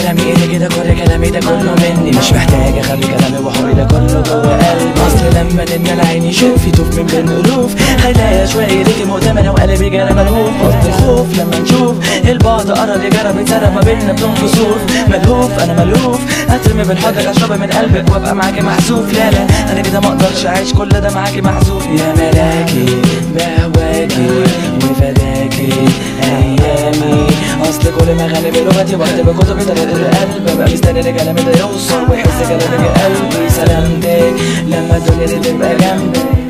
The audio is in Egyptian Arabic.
كلامي ايه كده كل كلامي ده كله مني مش محتاج اخبي كلامي وحوري ده كله جوه قلبي اصل لما ان العين يشوف يطوف من بين الالوف هيلاقي شويه ريتي مؤتمنه وقلبي جرى ملهوف قلت الخوف لما نشوف البعد قرب يجرب يتسرب ما بيننا بدون كسوف ملهوف انا ملهوف اترمي بالحجر اشرب من قلبك وابقى معاكي محذوف لا لا انا كده ما اقدرش اعيش كل ده معاكي محذوف يا ملاكي بهواكي وفداكي ايامي اصل كل ما غني بلغتي بكتب كتبي طريقة القلب ببقى مستني ان كلامي ده يوصل ويحس كلامك قلبي سلامتك لما الدنيا دي تبقى جنبك